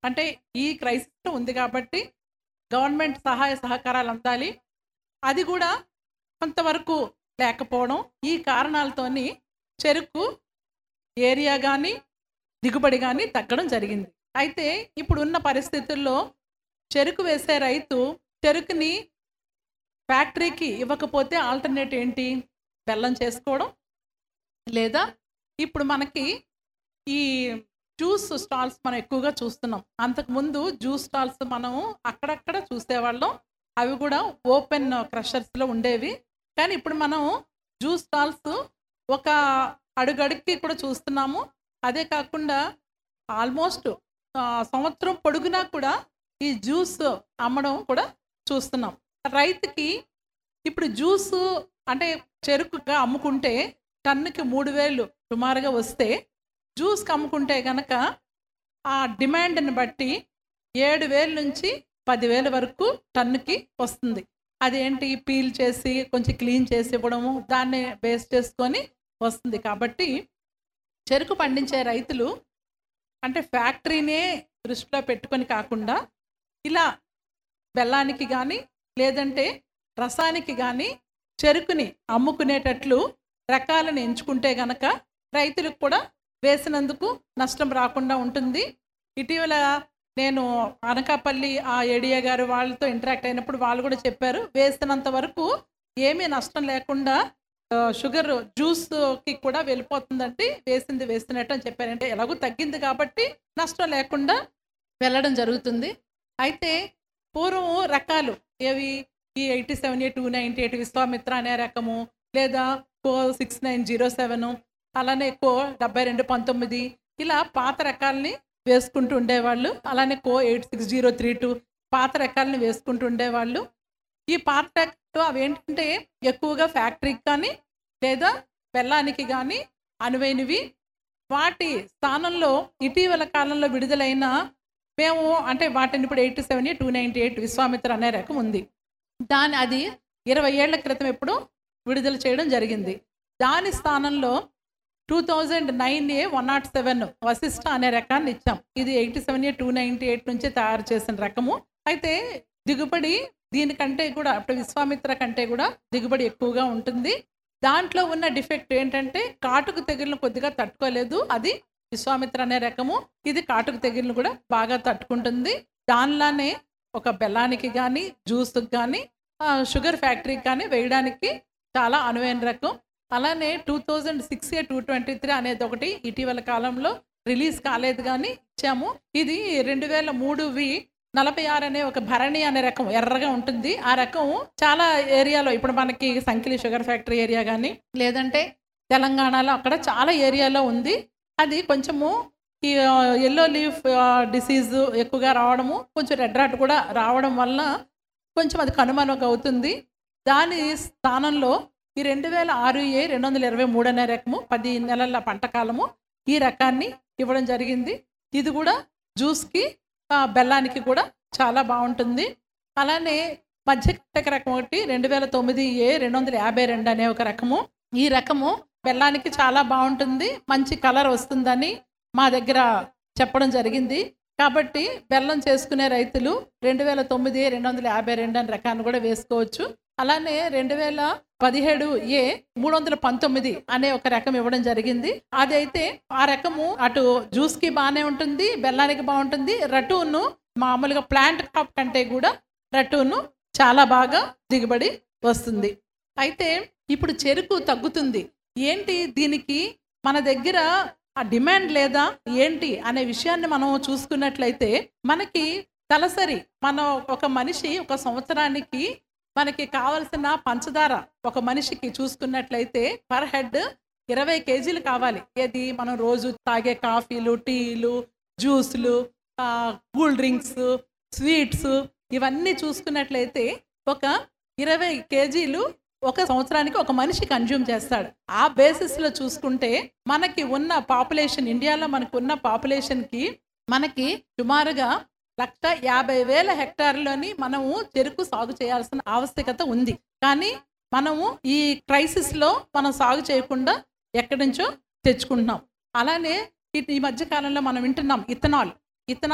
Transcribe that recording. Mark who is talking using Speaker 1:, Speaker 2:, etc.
Speaker 1: అంటే ఈ క్రైసిస్ ఉంది కాబట్టి గవర్నమెంట్ సహాయ సహకారాలు అందాలి అది కూడా కొంతవరకు లేకపోవడం ఈ కారణాలతోని చెరుకు ఏరియా కానీ దిగుబడి కానీ తగ్గడం జరిగింది అయితే ఇప్పుడున్న పరిస్థితుల్లో చెరుకు వేసే రైతు చెరుకుని ఫ్యాక్టరీకి ఇవ్వకపోతే ఆల్టర్నేట్ ఏంటి బెల్లం చేసుకోవడం లేదా ఇప్పుడు మనకి ఈ జ్యూస్ స్టాల్స్ మనం ఎక్కువగా చూస్తున్నాం అంతకుముందు జ్యూస్ స్టాల్స్ మనం అక్కడక్కడ చూసేవాళ్ళం అవి కూడా ఓపెన్ క్రషర్స్లో ఉండేవి కానీ ఇప్పుడు మనం జ్యూస్ స్టాల్స్ ఒక అడుగడుక్కి కూడా చూస్తున్నాము అదే కాకుండా ఆల్మోస్ట్ సంవత్సరం పొడుగునా కూడా ఈ జ్యూస్ అమ్మడం కూడా చూస్తున్నాం రైతుకి ఇప్పుడు జ్యూస్ అంటే చెరుకుగా అమ్ముకుంటే టన్నుకి మూడు వేలు సుమారుగా వస్తే జ్యూస్కి అమ్ముకుంటే కనుక ఆ డిమాండ్ని బట్టి ఏడు వేల నుంచి పదివేల వరకు టన్నుకి వస్తుంది అదేంటి పీల్ చేసి కొంచెం క్లీన్ చేసి ఇవ్వడము దాన్ని బేస్ చేసుకొని వస్తుంది కాబట్టి చెరుకు పండించే రైతులు అంటే ఫ్యాక్టరీనే దృష్టిలో పెట్టుకొని కాకుండా ఇలా బెల్లానికి కానీ లేదంటే రసానికి కానీ చెరుకుని అమ్ముకునేటట్లు రకాలను ఎంచుకుంటే గనక రైతులకు కూడా వేసినందుకు నష్టం రాకుండా ఉంటుంది ఇటీవల నేను అనకాపల్లి ఆ ఏడియా గారు వాళ్ళతో ఇంటరాక్ట్ అయినప్పుడు వాళ్ళు కూడా చెప్పారు వేసినంత వరకు ఏమీ నష్టం లేకుండా ఆ, షుగర్ జ్యూస్కి కూడా వెళ్ళిపోతుందంటే వేసింది వేసినట్టు అని చెప్పారంటే ఎలాగో తగ్గింది కాబట్టి నష్టం లేకుండా వెళ్ళడం జరుగుతుంది అయితే పూర్వం రకాలు ఏవి ఈ eighty seven A two ninety eight Vishwamitra అనే రకము లేదా CO six nine zero seven అలానే కో డెబ్బై రెండు పంతొమ్మిది ఇలా పాత రకాలని వేసుకుంటూ ఉండేవాళ్ళు అలానే CO eight six zero three two పాత రకాలని వేసుకుంటూ ఉండేవాళ్ళు ఈ పాత రకాలు అవి ఏంటంటే ఎక్కువగా ఫ్యాక్టరీకి కానీ లేదా బెల్లానికి కానీ అనువైనవి వాటి స్థానంలో ఇటీవల కాలంలో విడుదలైన మేము అంటే వాటిని ఇప్పుడు eighty seven two ninety eight Vishwamitra అనే రకం ఉంది దాని అది ఇరవై ఏళ్ల క్రితం ఎప్పుడు విడుదల చేయడం జరిగింది దాని స్థానంలో two thousand nine A one naught seven Vasishta అనే రకాన్ని ఇచ్చాం ఇది eighty seven A two ninety eight నుంచి తయారు చేసిన రకము అయితే దిగుబడి దీనికంటే కూడా అప్పుడు విశ్వామిత్ర కంటే కూడా దిగుబడి ఎక్కువగా ఉంటుంది దాంట్లో ఉన్న డిఫెక్ట్ ఏంటంటే కాటుకు తెగులను కొద్దిగా తట్టుకోలేదు అది విశ్వామిత్ర అనే రకము ఇది కాటుకు తెగులను కూడా బాగా తట్టుకుంటుంది దానిలానే ఒక బెల్లానికి కానీ జ్యూస్కి కానీ షుగర్ ఫ్యాక్టరీకి కానీ వేయడానికి చాలా అనువైన రకం అలానే two thousand six A two twenty three అనేది ఒకటి ఇటీవల కాలంలో రిలీజ్ కాలేదు కానీ ఇచ్చాము ఇది రెండు వేల మూడువి నలభై ఆరు అనే ఒక భరణి అనే రకం ఎర్రగా ఉంటుంది ఆ రకం చాలా ఏరియాలో ఇప్పుడు మనకి సంకిలి షుగర్ ఫ్యాక్టరీ ఏరియా కానీ లేదంటే తెలంగాణలో అక్కడ చాలా ఏరియాలో ఉంది అది కొంచెము ఈ ఎల్లో లీఫ్ డిసీజ్ ఎక్కువగా రావడము కొంచెం రెడ్ రాట్ కూడా రావడం వల్ల కొంచెం అది కనుమరుగు అవుతుంది దాని స్థానంలో ఈ రెండు వేల ఆరు ఏ రెండు వందల ఇరవై మూడు అనే రకము పది నెలల పంట కాలము ఈ రకాన్ని ఇవ్వడం జరిగింది ఇది కూడా జ్యూస్కి ఆ, బెల్లానికి కూడా చాలా బాగుంటుంది అలానే మధ్యకట్టక రకం ఒకటి రెండు వేల తొమ్మిది ఏ రెండు వందల యాభై రెండు అనే ఒక రకము ఈ రకము బెల్లానికి చాలా బాగుంటుంది మంచి కలర్ వస్తుందని మా దగ్గర చెప్పడం జరిగింది కాబట్టి బెల్లం చేసుకునే రైతులు రెండు వేల తొమ్మిది రెండు వందల యాభై రెండు అనే రకాన్ని కూడా వేసుకోవచ్చు అలానే రెండు వేల పదిహేడు ఏ మూడు వందల పంతొమ్మిది అనే ఒక రకం ఇవ్వడం జరిగింది అదైతే ఆ రకము అటు జ్యూస్ కి బాగానే ఉంటుంది బెల్లానికి బాగుంటుంది రటూను మామూలుగా ప్లాంట్ క్రాప్ కంటే కూడా రటూను చాలా బాగా దిగుబడి వస్తుంది అయితే ఇప్పుడు చెరుకు తగ్గుతుంది ఏంటి దీనికి మన దగ్గర ఆ డిమాండ్ లేదా ఏంటి అనే విషయాన్ని మనం చూసుకున్నట్లయితే మనకి తలసరి మన ఒక మనిషి ఒక సంవత్సరానికి మనకి కావలసిన పంచదార ఒక మనిషికి చూసుకున్నట్లయితే పర్ హెడ్ ఇరవై కేజీలు కావాలి ఏది మనం రోజు తాగే కాఫీలు టీలు జ్యూస్లు ఆ, కూల్ డ్రింక్స్ స్వీట్స్ ఇవన్నీ చూసుకున్నట్లయితే ఒక ఇరవై కేజీలు ఒక సంవత్సరానికి ఒక మనిషి కన్జ్యూమ్ చేస్తాడు ఆ బేసిస్లో చూసుకుంటే మనకి ఉన్న పాపులేషన్ ఇండియాలో మనకు ఉన్న పాపులేషన్కి మనకి సుమారుగా లక్ష యాభై వేల హెక్టార్లోని మనము చెరుకు సాగు చేయాల్సిన ఆవశ్యకత ఉంది కానీ మనము ఈ క్రైసిస్లో మనం సాగు చేయకుండా ఎక్కడి నుంచో తెచ్చుకుంటున్నాం అలానే ఈ- ఈ మధ్య కాలంలో మనం వింటున్నాం ఇథనాల్